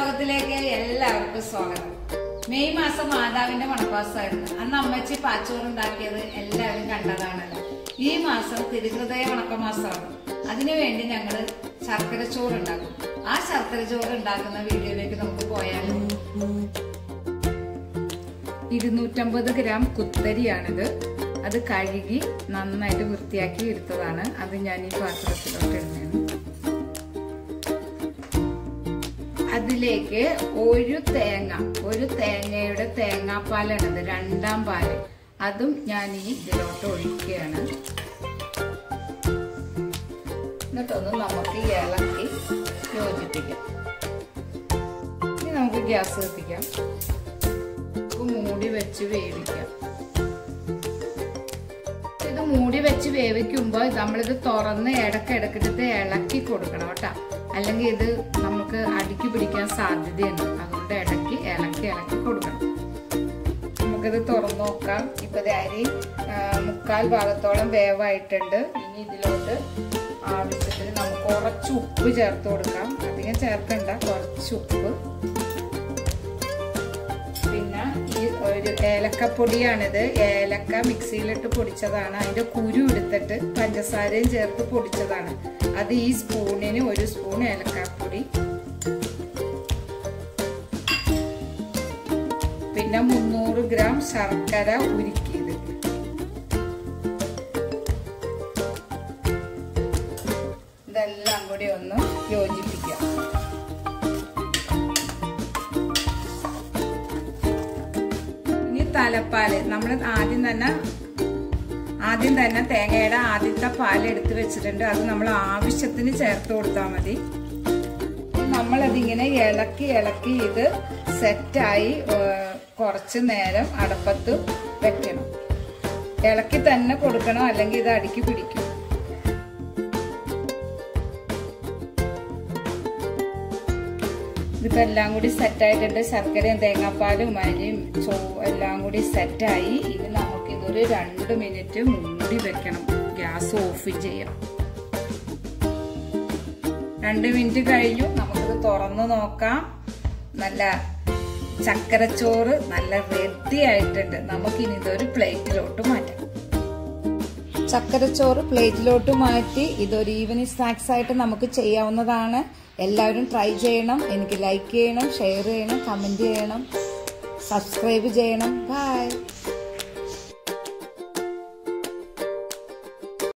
ലോകത്തിലേക്ക് എല്ലാവർക്കും സ്വാഗതം മെയ് മാസം മാതാവിന്റെ മണപ്പാസമായിരുന്നു അന്ന് അമ്മച്ചി പാച്ചോറ് ഉണ്ടാക്കിയത് എല്ലാവരും കണ്ടതാണല്ലോ ഈ മാസം തിരുഹൃദയ വണക്കമാസമാണ് അതിനുവേണ്ടി ഞങ്ങള് ശർക്കര ചോറ് ഉണ്ടാക്കും ആ ശർക്കര ചോറ് ഉണ്ടാക്കുന്ന വീഡിയോയിലേക്ക് നമുക്ക് പോയാലോ ഇരുന്നൂറ്റമ്പത് ഗ്രാം കുത്തരിയാണിത് അത് കഴുകി നന്നായിട്ട് വൃത്തിയാക്കി എടുത്തതാണ് അത് ഞാൻ ഈ പാത്രത്തിലോട്ട് ഇടുന്നതാണ് അതിലേക്ക് ഒരു തേങ്ങ ഒരു തേങ്ങയുടെ തേങ്ങാപ്പാലാണിത് രണ്ടാം പാല് അതും ഞാൻ ഈ ഇതിലോട്ട് ഒഴിക്കുകയാണ് എന്നിട്ടൊന്ന് നമുക്ക് ഇളക്കി യോജിപ്പിക്കാം ഇനി നമുക്ക് ഗ്യാസ് കത്തിക്കാം മൂടി വെച്ച് വേവിക്കാം ഇത് മൂടി വെച്ച് വേവിക്കുമ്പോൾ നമ്മളിത് തുറന്ന് ഇടക്കിടക്കിട്ട് ഇളക്കി കൊടുക്കണം കേട്ടോ അല്ലെങ്കിൽ ഇത് നമുക്ക് അടുക്കി പിടിക്കാൻ സാധ്യതയുണ്ട് അതുകൊണ്ട് ഇടയ്ക്ക് ഇളക്കി ഇളക്കി കൊടുക്കണം നമുക്കിത് തുറന്നു നോക്കാം ഇപ്പൊ അരി മുക്കാൽ ഭാഗത്തോളം വേവായിട്ടുണ്ട് ഇനി ഇതിലോട്ട് ആവശ്യത്തിന് നമുക്ക് കുറച്ച് ഉപ്പ് ചേർത്ത് കൊടുക്കാം അധികം ചേർക്കണ്ട കുറച്ച് ഉപ്പ് പിന്നെ ഈ ഒരു ഏലക്കപ്പൊടിയാണിത് ഏലക്ക മിക്സിയിലിട്ട് പൊടിച്ചതാണ് അതിന്റെ കുരു എടുത്തിട്ട് പഞ്ചസാരയും ചേർത്ത് പൊടിച്ചതാണ് അത് ഈ സ്പൂണിന് ഒരു സ്പൂൺ ഏലക്കാപ്പൊടി പിന്നെ മുന്നൂറ് ഗ്രാം ശർക്കര ഉരുക്കിയത് ഇതെല്ലാം കൂടി ഒന്ന് യോജിപ്പിക്കാം ഇനി തലപ്പാല് നമ്മൾ ആദ്യം തന്നെ ആദ്യം തന്നെ തേങ്ങയുടെ ആദ്യത്തെ പാൽ എടുത്ത് വെച്ചിട്ടുണ്ട് അത് നമ്മൾ ആവശ്യത്തിന് ചേർത്ത് കൊടുത്താൽ മതി നമ്മളതിങ്ങനെ ഇളക്കി ഇളക്കി ഇത് സെറ്റായി കുറച്ച് നേരം അടപ്പത്ത് വെക്കണം ഇളക്കി തന്നെ കൊടുക്കണം അല്ലെങ്കിൽ ഇത് അടുക്കി പിടിക്കും ഇതിപ്പോ എല്ലാം കൂടി സെറ്റായിട്ടുണ്ട് ശർക്കരയും തേങ്ങാപ്പാലും അരിയും ചോ എല്ലാം കൂടി സെറ്റായി ഇനി നമുക്ക് ഇതൊരു രണ്ട് മിനിറ്റ് മൂടി വെക്കണം ഗ്യാസ് ഓഫ് ചെയ്യാം രണ്ട് മിനിറ്റ് കഴിഞ്ഞു നമുക്കിത് തുറന്നു നോക്കാം നല്ല ചക്കരച്ചോറ് നല്ല റെഡി ആയിട്ടുണ്ട് നമുക്കിനി ഇതൊരു പ്ലേറ്റിലോട്ട് മാറ്റാം ചക്കരച്ചോറ് പ്ലേറ്റിലോട്ട് മാറ്റി ഇതൊരു ഈവനിങ് സ്നാക്സ് ആയിട്ട് നമുക്ക് ചെയ്യാവുന്നതാണ് എല്ലാവരും ട്രൈ ചെയ്യണം എനിക്ക് ലൈക്ക് ചെയ്യണം ഷെയർ ചെയ്യണം കമൻറ്റ് ചെയ്യണം സബ്സ്ക്രൈബ് ചെയ്യണം ബൈ